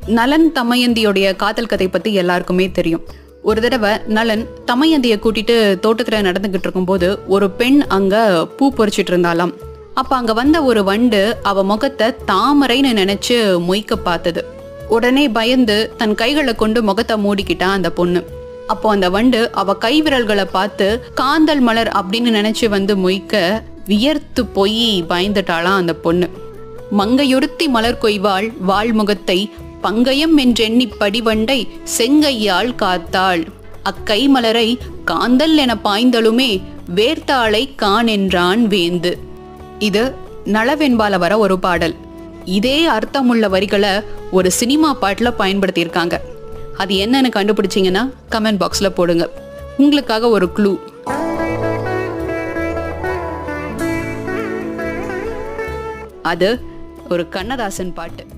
நலன் தமயந்தியோடைய காதல் கதை பத்தி எல்லாருக்குமே தெரியும் ஒரு தடவை நலன் தமயந்திய கூட்டிட்டு தோட்டத்துல நடந்துகிட்டு இருக்கும்போது ஒரு பெண் அங்க பூ பறிச்சிட்டு இருந்தாலாம் அப்ப அங்க வந்த ஒரு வண்டு அவ முகத்தை தாமரைன்னு நினைச்சு மொய்க்க பார்த்தது உடனே பயந்து தன் கைகளை கொண்டு முகத்தை மூடிக்கிட்டா அந்த பொண்ணு அப்போ அந்த வண்டு அவ கை விரல்களை பார்த்து காந்தல் மலர் அப்படின்னு நினைச்சு வந்து மொய்க்க வியர்த்து போய் பயந்துட்டாளாம் அந்த பொண்ணு மங்கையொருத்தி மலர் கொய்வாள் வாழ்முகத்தை பங்கயம் என்றெண்ணி படிவண்டை செங்கையால் காத்தாள் அக்கை மலரை காந்தல் என பாய்ந்தலுமே வேர்த்தாளை கான் என்றான் வேந்து இது நளவெண்பால வர ஒரு பாடல் இதே அர்த்தமுள்ள வரிகளை ஒரு சினிமா பாட்டுல பயன்படுத்தியிருக்காங்க அது என்னன்னு கண்டுபிடிச்சீங்கன்னா கமெண்ட் பாக்ஸ்ல போடுங்க உங்களுக்காக ஒரு க்ளூ அது ஒரு கண்ணதாசன் பாட்டு